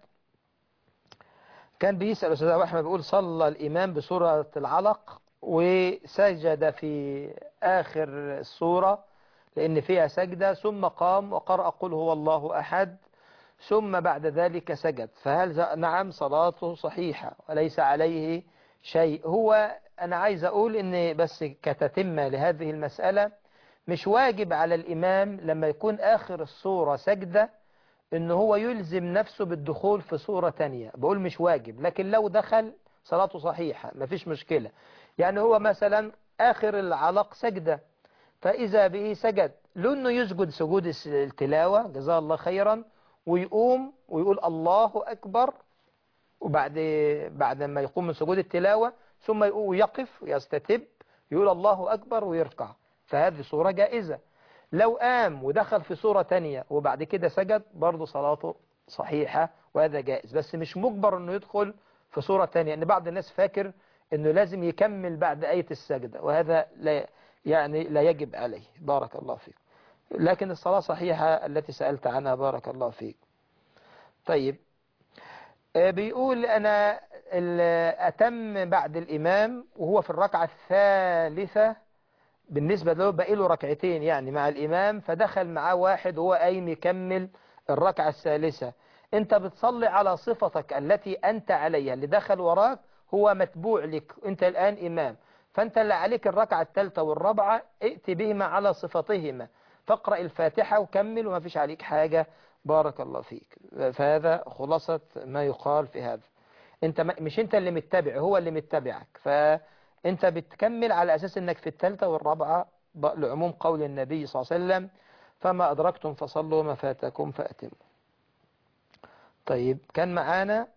كان بيسأل أستاذ أبو أحمد بيقول صلى الإمام بسورة العلق وسجد في آخر السورة لأن فيها سجدة ثم قام وقرأ قل هو الله أحد ثم بعد ذلك سجد فهل نعم صلاته صحيحة وليس عليه شيء هو أنا عايز أقول إن بس كتتمة لهذه المسألة مش واجب على الإمام لما يكون آخر الصورة سجدة إن هو يلزم نفسه بالدخول في صورة تانية بقول مش واجب لكن لو دخل صلاته صحيحة مفيش مشكلة يعني هو مثلا آخر العلق سجدة فإذا به سجد لأنه يسجد سجود التلاوة جزاه الله خيرا ويقوم ويقول الله أكبر وبعد بعد ما يقوم من سجود التلاوة ثم يقف ويستتب يقول الله أكبر ويركع فهذه صورة جائزة لو قام ودخل في صورة تانية وبعد كده سجد برضه صلاته صحيحة وهذا جائز بس مش مجبر انه يدخل في صورة تانية ان بعض الناس فاكر انه لازم يكمل بعد آية السجدة وهذا لا يعني لا يجب عليه بارك الله فيك لكن الصلاة صحيحة التي سألت عنها بارك الله فيك طيب آه، بيقول أنا ال- أتم بعد الإمام وهو في الركعة الثالثة بالنسبة له بقي له ركعتين يعني مع الإمام فدخل معاه واحد وهو قايم يكمل الركعة الثالثة أنت بتصلي على صفتك التي أنت عليها اللي دخل وراك هو متبوع لك أنت الآن إمام فأنت اللي عليك الركعة الثالثة والرابعة ائت بهما على صفتهما فاقرأ الفاتحة وكمل وما فيش عليك حاجة بارك الله فيك فهذا خلاصة ما يقال في هذا انت ما- مش انت اللي متبع هو اللي متبعك فانت بتكمل على اساس انك في الثالثة والرابعة ب- لعموم قول النبي صلى الله عليه وسلم فما ادركتم فصلوا وما فاتكم فاتموا طيب كان معانا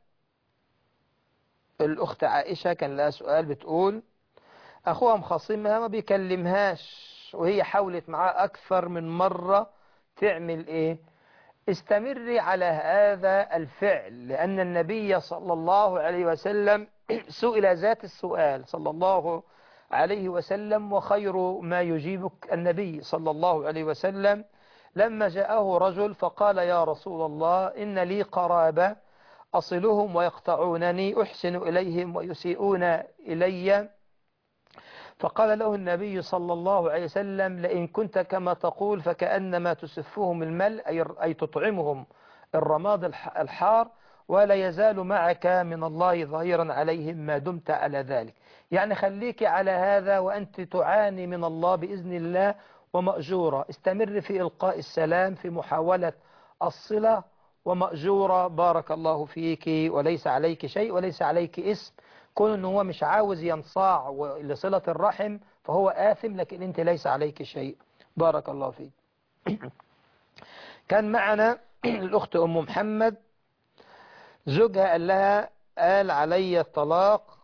الاخت عائشة كان لها سؤال بتقول اخوها مخاصمها ما بيكلمهاش وهي حاولت معاه اكثر من مرة تعمل ايه استمري على هذا الفعل لأن النبي صلى الله عليه وسلم سئل ذات السؤال صلى الله عليه وسلم وخير ما يجيبك النبي صلى الله عليه وسلم لما جاءه رجل فقال يا رسول الله إن لي قرابة أصلهم ويقطعونني أحسن إليهم ويسيئون إلي فقال له النبي صلى الله عليه وسلم لئن كنت كما تقول فكأنما تسفهم المل أي أي تطعمهم الرماد الح- الحار ولا يزال معك من الله ظهيرا عليهم ما دمت على ذلك يعني خليك على هذا وأنت تعاني من الله بإذن الله ومأجورة استمر في إلقاء السلام في محاولة الصلة ومأجورة بارك الله فيك وليس عليك شيء وليس عليك اسم كون ان هو مش عاوز ينصاع و- لصلة الرحم فهو آثم لكن انت ليس عليك شيء بارك الله فيك كان معنا الأخت أم محمد زوجها قال لها قال علي الطلاق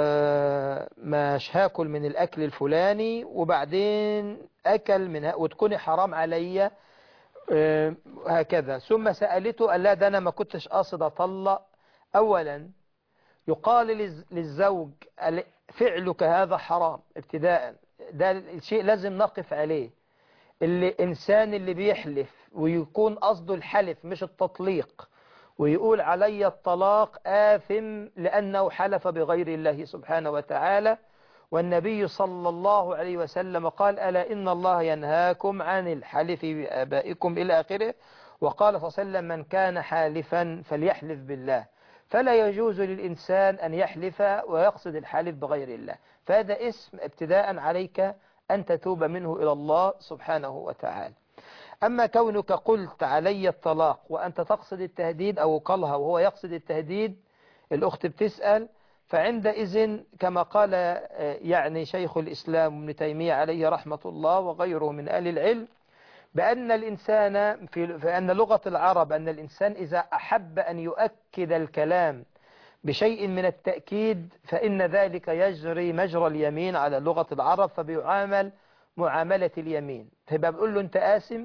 آه، مش هاكل من الأكل الفلاني وبعدين أكل من وتكوني حرام عليا آه، هكذا ثم سألته قال لا ده أنا ما كنتش قاصد أطلق أولا يقال للز- للزوج ال- فعلك هذا حرام ابتداء ده الشيء لازم نقف عليه اللي إنسان اللي بيحلف ويكون قصده الحلف مش التطليق ويقول علي الطلاق آثم لأنه حلف بغير الله سبحانه وتعالى والنبي صلى الله عليه وسلم قال ألا إن الله ينهاكم عن الحلف بآبائكم إلى آخره وقال صلى الله عليه وسلم من كان حالفا فليحلف بالله فلا يجوز للإنسان أن يحلف ويقصد الحلف بغير الله فهذا اسم ابتداء عليك أن تتوب منه إلى الله سبحانه وتعالى أما كونك قلت علي الطلاق وأنت تقصد التهديد أو قالها وهو يقصد التهديد الأخت بتسأل فعندئذ كما قال آه، يعني شيخ الإسلام ابن تيمية عليه رحمة الله وغيره من أهل العلم بأن الإنسان في فأن لغة العرب أن الإنسان إذا أحب أن يؤكد الكلام بشيء من التأكيد فإن ذلك يجري مجرى اليمين على لغة العرب فبيعامل معاملة اليمين فيبقى بيقول له أنت آسم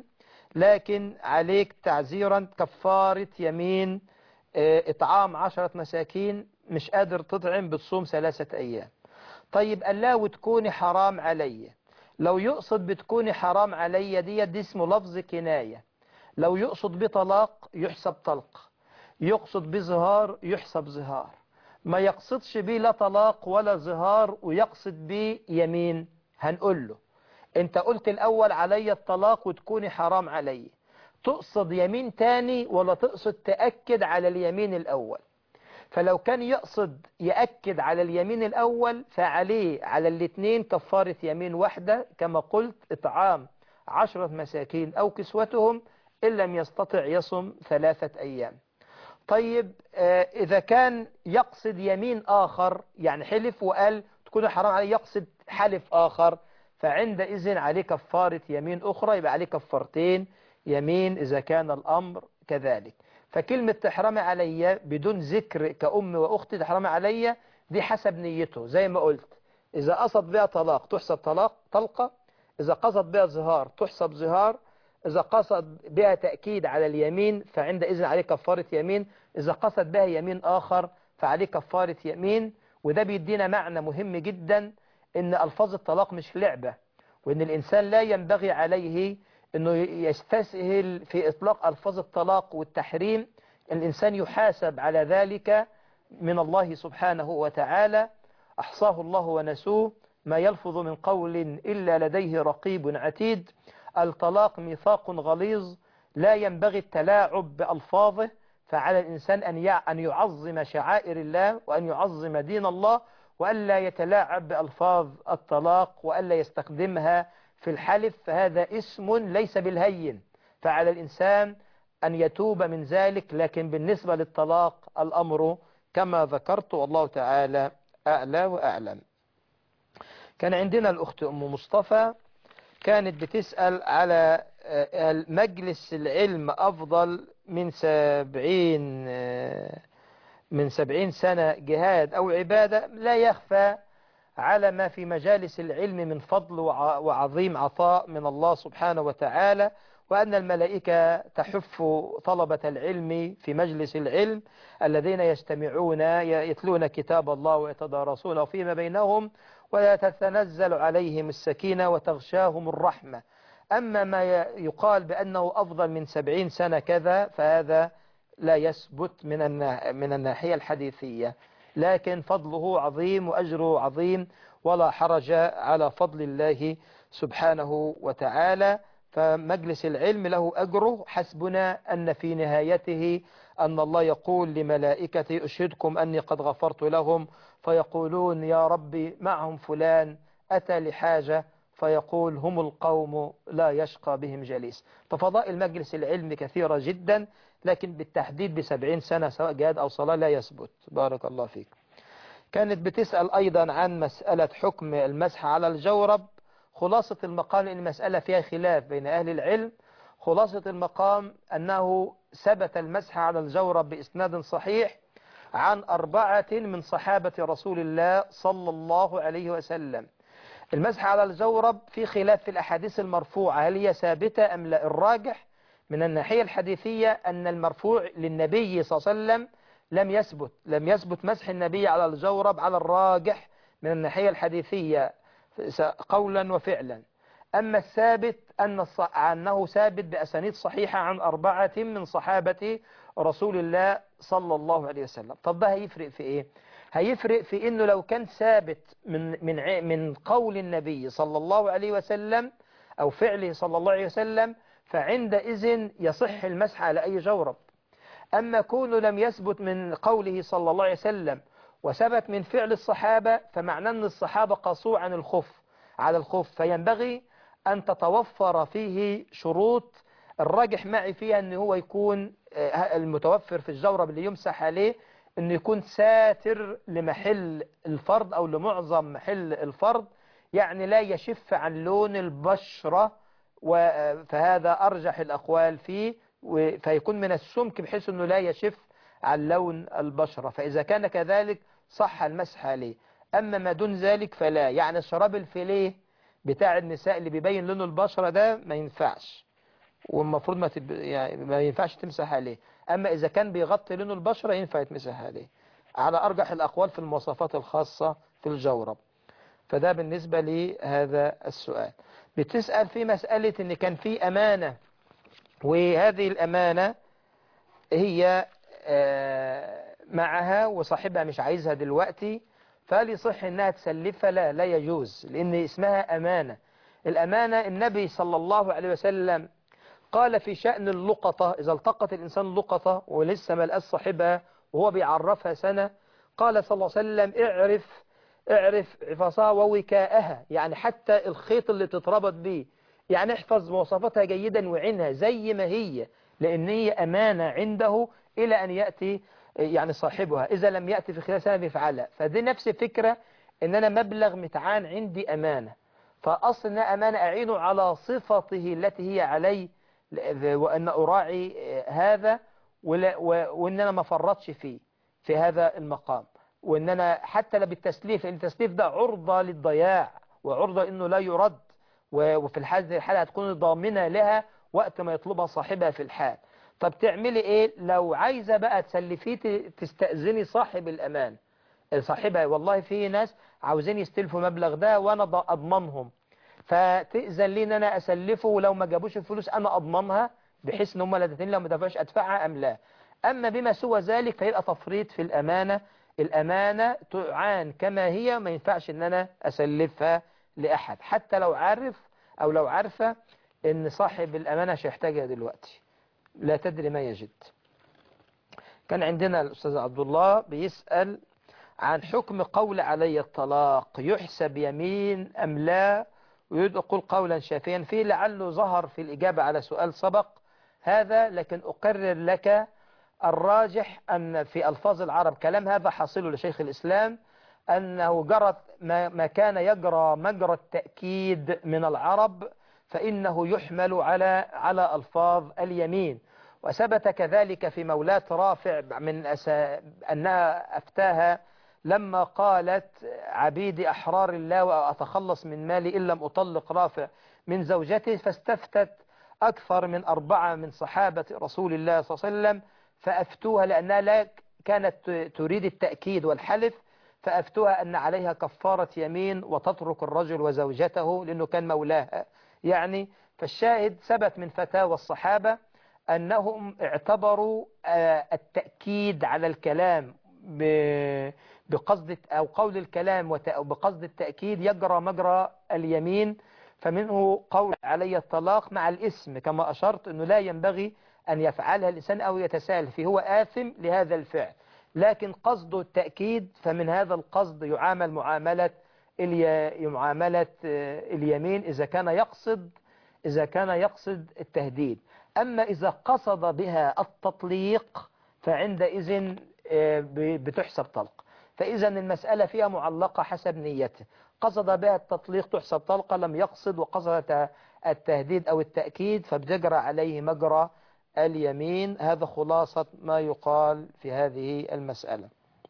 لكن عليك تعزيرا كفارة يمين آه، إطعام عشرة مساكين مش قادر تطعم بتصوم ثلاثة أيام طيب قال لا وتكوني حرام علي لو يقصد بتكوني حرام علي دي دي اسمه لفظ كناية لو يقصد بطلاق يحسب طلق يقصد بظهار يحسب ظهار ما يقصدش بيه لا طلاق ولا ظهار ويقصد بيه يمين هنقول له انت قلت الاول علي الطلاق وتكوني حرام علي تقصد يمين تاني ولا تقصد تأكد على اليمين الاول فلو كان يقصد يأكد على اليمين الأول فعليه على الاثنين كفارة يمين واحدة كما قلت إطعام عشرة مساكين أو كسوتهم إن لم يستطع يصم ثلاثة أيام طيب آه، إذا كان يقصد يمين آخر يعني حلف وقال تكون حرام عليه يقصد حلف آخر فعندئذ عليه كفارة يمين أخرى يبقى عليه كفارتين يمين إذا كان الأمر كذلك فكلمة تحرم علي بدون ذكر كأم وأختي تحرم علي دي حسب نيته زي ما قلت إذا قصد بها طلاق تحسب طلاق طلقة إذا قصد بها ظهار تحسب ظهار إذا قصد بها تأكيد على اليمين فعندئذ عليه كفارة يمين إذا قصد بها يمين آخر فعليه كفارة يمين وده بيدينا معنى مهم جدا إن ألفاظ الطلاق مش لعبة وإن الإنسان لا ينبغي عليه أنه يستسهل في إطلاق ألفاظ الطلاق والتحريم الإنسان يحاسب على ذلك من الله سبحانه وتعالى أحصاه الله ونسوه ما يلفظ من قول إلا لديه رقيب عتيد الطلاق ميثاق غليظ لا ينبغي التلاعب بألفاظه فعلى الإنسان أن أن يعظم شعائر الله وأن يعظم دين الله وألا يتلاعب بألفاظ الطلاق وألا يستخدمها في الحلف فهذا اسم ليس بالهين فعلى الإنسان أن يتوب من ذلك لكن بالنسبة للطلاق الأمر كما ذكرت والله تعالى أعلى وأعلم كان عندنا الأخت أم مصطفى كانت بتسأل على مجلس العلم أفضل من سبعين من سبعين سنة جهاد أو عبادة لا يخفى على ما في مجالس العلم من فضل وعظيم عطاء من الله سبحانه وتعالى وأن الملائكة تحف طلبة العلم في مجلس العلم الذين يستمعون يتلون كتاب الله ويتدارسونه فيما بينهم ولا تتنزل عليهم السكينة وتغشاهم الرحمة أما ما يقال بأنه أفضل من سبعين سنة كذا فهذا لا يثبت من من الناحية الحديثية لكن فضله عظيم وأجره عظيم ولا حرج على فضل الله سبحانه وتعالى فمجلس العلم له أجره حسبنا أن في نهايته أن الله يقول لملائكته أشهدكم أني قد غفرت لهم فيقولون يا ربي معهم فلان أتى لحاجة فيقول هم القوم لا يشقى بهم جليس ففضائل مجلس العلم كثيرة جدا لكن بالتحديد بسبعين سنة سواء جهاد أو صلاة لا يثبت بارك الله فيك كانت بتسأل أيضا عن مسألة حكم المسح على الجورب خلاصة المقام إن المسألة فيها خلاف بين أهل العلم خلاصة المقام أنه ثبت المسح على الجورب بإسناد صحيح عن أربعة من صحابة رسول الله صلى الله عليه وسلم المسح على الجورب في خلاف في الأحاديث المرفوعة هل هي ثابتة أم لا الراجح من الناحية الحديثية أن المرفوع للنبي صلى الله عليه وسلم لم يثبت لم يثبت مسح النبي على الجورب على الراجح من الناحية الحديثية قولا وفعلا أما الثابت أن أنه ثابت بأسانيد صحيحة عن أربعة من صحابة رسول الله صلى الله عليه وسلم طب ده هيفرق في إيه هيفرق في إنه لو كان ثابت من من من قول النبي صلى الله عليه وسلم أو فعله صلى الله عليه وسلم فعندئذ يصح المسح على أي جورب أما كونه لم يثبت من قوله صلى الله عليه وسلم وثبت من فعل الصحابة فمعنى أن الصحابة قاسوا عن الخف على الخف فينبغي أن تتوفر فيه شروط الراجح معي فيها أن هو يكون المتوفر في الجورب اللي يمسح عليه أن يكون ساتر لمحل الفرض أو لمعظم محل الفرض يعني لا يشف عن لون البشرة فهذا أرجح الأقوال فيه فيكون من السمك بحيث أنه لا يشف عن لون البشرة فإذا كان كذلك صح المسح عليه أما ما دون ذلك فلا يعني شراب الفيليه بتاع النساء اللي بيبين لون البشرة ده ما ينفعش والمفروض ما, تب... يعني ما ينفعش تمسح عليه أما إذا كان بيغطي لون البشرة ينفع يتمسح عليه على أرجح الأقوال في المواصفات الخاصة في الجورب فده بالنسبة لهذا السؤال بتسأل في مسألة ان كان في أمانة وهذه الأمانة هي معها وصاحبها مش عايزها دلوقتي فهل يصح انها تسلفها لا لا يجوز لان اسمها أمانة الأمانة النبي صلى الله عليه وسلم قال في شأن اللقطة إذا التقط الإنسان لقطة ولسه ما لقاش صاحبها وهو بيعرفها سنة قال صلى الله عليه وسلم اعرف اعرف عفصها ووكاءها يعني حتى الخيط اللي تتربط بيه يعني احفظ مواصفاتها جيدا وعينها زي ما هي لأن هي أمانة عنده إلى أن يأتي يعني صاحبها إذا لم يأتي في خلال سنة بيفعلها فدي نفس الفكرة إن أنا مبلغ متعان عندي أمانة فأصل أنها أمانة أعينه على صفته التي هي علي وأن أراعي هذا وأن أنا ما فرطش فيه في هذا المقام وأن أنا حتى لا بالتسليف لأن التسليف ده عرضة للضياع وعرضة أنه لا يرد وفي الحالة الحالة هتكون ضامنة لها وقت ما يطلبها صاحبها في الحال طب تعملي ايه لو عايزة بقى تسلفيه تستأذني صاحب الأمان صاحبها والله في ناس عاوزين يستلفوا مبلغ ده وانا اضمنهم فتأذن لي ان انا اسلفه ولو ما جابوش الفلوس انا اضمنها بحيث ان هم لدتين لو ما دفعوش ادفعها ام لا أما بما سوى ذلك فيبقى تفريط في الأمانة الأمانة تعان كما هي ما ينفعش أن أنا أسلفها لأحد حتى لو عارف أو لو عارفة أن صاحب الأمانة مش هيحتاجها دلوقتي لا تدري ما يجد كان عندنا الأستاذ عبد الله بيسأل عن حكم قول علي الطلاق يحسب يمين أم لا ويقول قولا شافيا فيه لعله ظهر في الإجابة على سؤال سبق هذا لكن أقرر لك الراجح أن في ألفاظ العرب كلام هذا حاصل لشيخ الإسلام أنه جرت ما ما كان يجرى مجرى التأكيد من العرب فإنه يحمل على على ألفاظ اليمين وثبت كذلك في مولاة رافع من أسا أنها أفتاها لما قالت عبيد أحرار الله وأتخلص من مالي إن لم أطلق رافع من زوجته فاستفتت أكثر من أربعة من صحابة رسول الله صلى الله عليه وسلم فأفتوها لأنها لا كانت تريد التأكيد والحلف فأفتوها أن عليها كفارة يمين وتترك الرجل وزوجته لأنه كان مولاها يعني فالشاهد ثبت من فتاوى الصحابة أنهم اعتبروا التأكيد على الكلام بقصد أو قول الكلام بقصد التأكيد يجرى مجرى اليمين فمنه قول علي الطلاق مع الاسم كما أشرت أنه لا ينبغي أن يفعلها الإنسان أو يتساهل فيه هو آثم لهذا الفعل لكن قصد التأكيد فمن هذا القصد يعامل معاملة معاملة اليمين إذا كان يقصد إذا كان يقصد التهديد أما إذا قصد بها التطليق فعندئذ بتحسب طلق فإذا المسألة فيها معلقة حسب نيته قصد بها التطليق تحسب طلقة لم يقصد وقصد التهديد أو التأكيد فبتجرى عليه مجرى اليمين هذا خلاصة ما يقال في هذه المسألة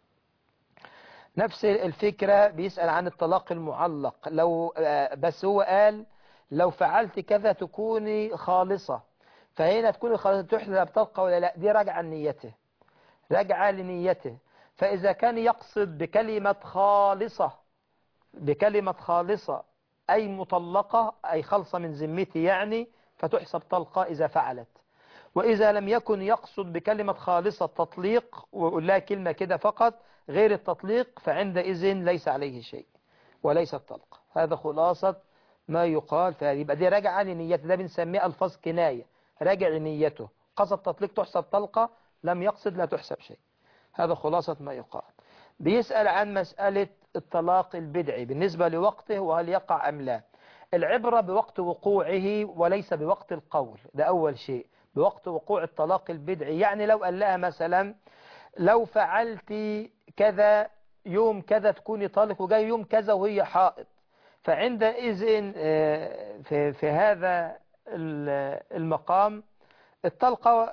نفس الفكرة بيسأل عن الطلاق المعلق لو بس هو قال لو فعلت كذا تكوني خالصة فهنا تكوني خالصة تحسب طلقة ولا لا دي راجعة لنيته راجعة لنيته فإذا كان يقصد بكلمة خالصة بكلمة خالصة أي مطلقة أي خلصة من ذمتي يعني فتحسب طلقة إذا فعلت وإذا لم يكن يقصد بكلمة خالصة تطليق ويقول لها كلمة كده فقط غير التطليق فعندئذ ليس عليه شيء وليس الطلق هذا خلاصة ما يقال فهذه يبقى دي راجعة لنيته ده بنسميه ألفاظ كناية راجع لنيته قصد تطليق تحسب طلقة لم يقصد لا تحسب شيء هذا خلاصة ما يقال بيسأل عن مسألة الطلاق البدعي بالنسبة لوقته وهل يقع أم لا العبرة بوقت وقوعه وليس بوقت القول ده أول شيء بوقت وقوع الطلاق البدعي يعني لو قال لها مثلا لو فعلت كذا يوم كذا تكوني طالق وجاي يوم كذا وهي حائض فعندئذ في, في هذا المقام الطلقة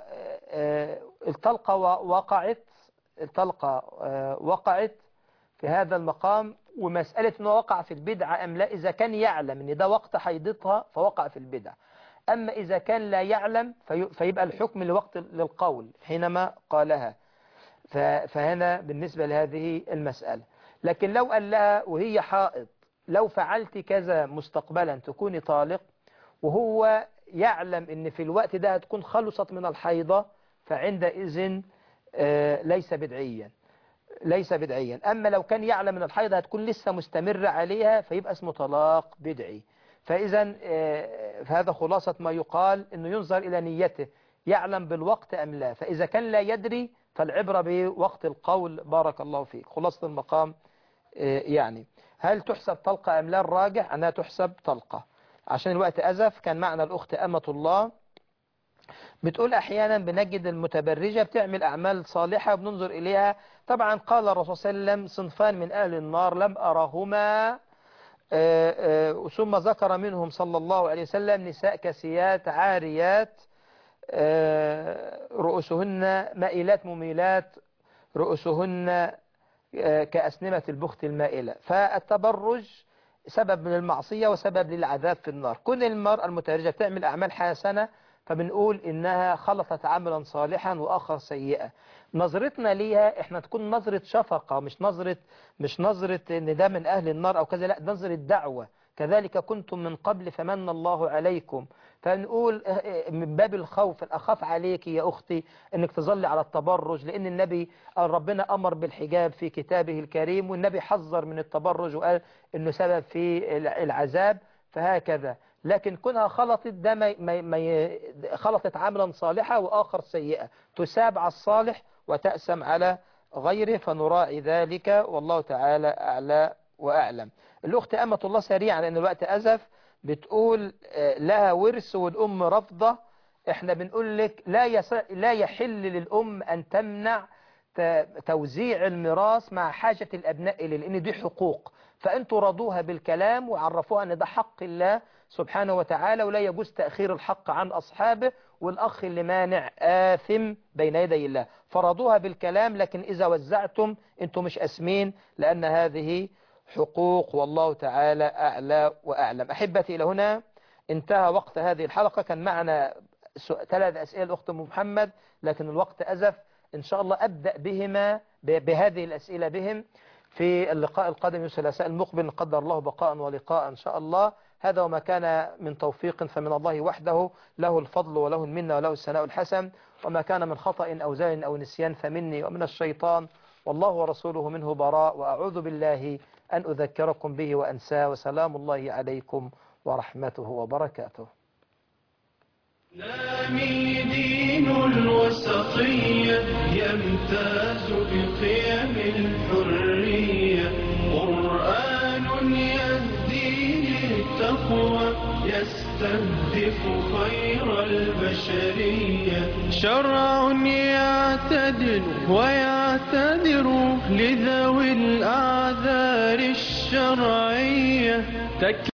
الطلقة وقعت الطلقة وقعت في هذا المقام ومسألة أنه وقع في البدعة أم لا إذا كان يعلم أن ده وقت حيضتها فوقع في البدعة أما إذا كان لا يعلم فيبقى الحكم لوقت للقول حينما قالها فهنا بالنسبة لهذه المسألة لكن لو قال لها وهي حائض لو فعلت كذا مستقبلا تكوني طالق وهو يعلم ان في الوقت ده هتكون خلصت من الحيضة فعندئذ ليس بدعيا ليس بدعيا أما لو كان يعلم ان الحيضة هتكون لسه مستمرة عليها فيبقى اسمه طلاق بدعي فإذا فهذا خلاصة ما يقال أنه ينظر إلى نيته يعلم بالوقت أم لا فإذا كان لا يدري فالعبرة بوقت القول بارك الله فيك خلاصة المقام يعني هل تحسب طلقة أم لا الراجح أنها تحسب طلقة عشان الوقت أزف كان معنا الأخت أمة الله بتقول أحيانا بنجد المتبرجة بتعمل أعمال صالحة وبننظر إليها طبعا قال الرسول صلى الله عليه وسلم صنفان من أهل النار لم أرهما ثم ذكر منهم صلى الله عليه وسلم نساء كسيات عاريات رؤوسهن مائلات مميلات رؤوسهن كأسنمة البخت المائلة فالتبرج سبب من المعصية وسبب للعذاب في النار كل المرأة المتبرجة تعمل أعمال حسنة فبنقول إنها خلطت عملا صالحا وآخر سيئة نظرتنا ليها إحنا تكون نظرة شفقة مش نظرة مش نظرة إن ده من أهل النار أو كذا لا نظرة دعوة كذلك كنتم من قبل فمن الله عليكم فنقول من باب الخوف الأخاف عليك يا أختي أنك تظلي على التبرج لأن النبي ربنا أمر بالحجاب في كتابه الكريم والنبي حذر من التبرج وقال أنه سبب في العذاب فهكذا لكن كونها خلطت ده ما ما ما خلطت عملا صالحا وآخر سيئة تساب على الصالح وتأسم على غيره فنراعي ذلك والله تعالى أعلى وأعلم الأخت أمة الله سريعا لأن الوقت أزف بتقول لها ورث والأم رفضة احنا بنقول لك لا يس... لا يحل للأم أن تمنع توزيع الميراث مع حاجة الأبناء إليه لأن دي حقوق فأنتوا رضوها بالكلام وعرفوها أن ده حق الله سبحانه وتعالى ولا يجوز تأخير الحق عن أصحابه والأخ اللي مانع آثم بين يدي الله فرضوها بالكلام لكن إذا وزعتم أنتم مش أسمين لأن هذه حقوق والله تعالى أعلى وأعلم أحبتي إلى هنا انتهى وقت هذه الحلقة كان معنا ثلاث أسئلة الأخت محمد لكن الوقت أزف إن شاء الله أبدأ بهما بهذه الأسئلة بهم في اللقاء القادم الثلاثاء المقبل قدر الله بقاء ولقاء إن شاء الله هذا وما كان من توفيق فمن الله وحده له الفضل وله المنة وله الثناء الحسن وما كان من خطأ أو زال أو نسيان فمني ومن الشيطان والله ورسوله منه براء وأعوذ بالله أن أذكركم به وأنساه وسلام الله عليكم ورحمته وبركاته إسلامي دين الوسطية يمتاز بقيم الحرية قرآن يهدي للتقوى يستهدف خير البشرية شرع يعتدل ويعتذر لذوي الأعذار الشرعية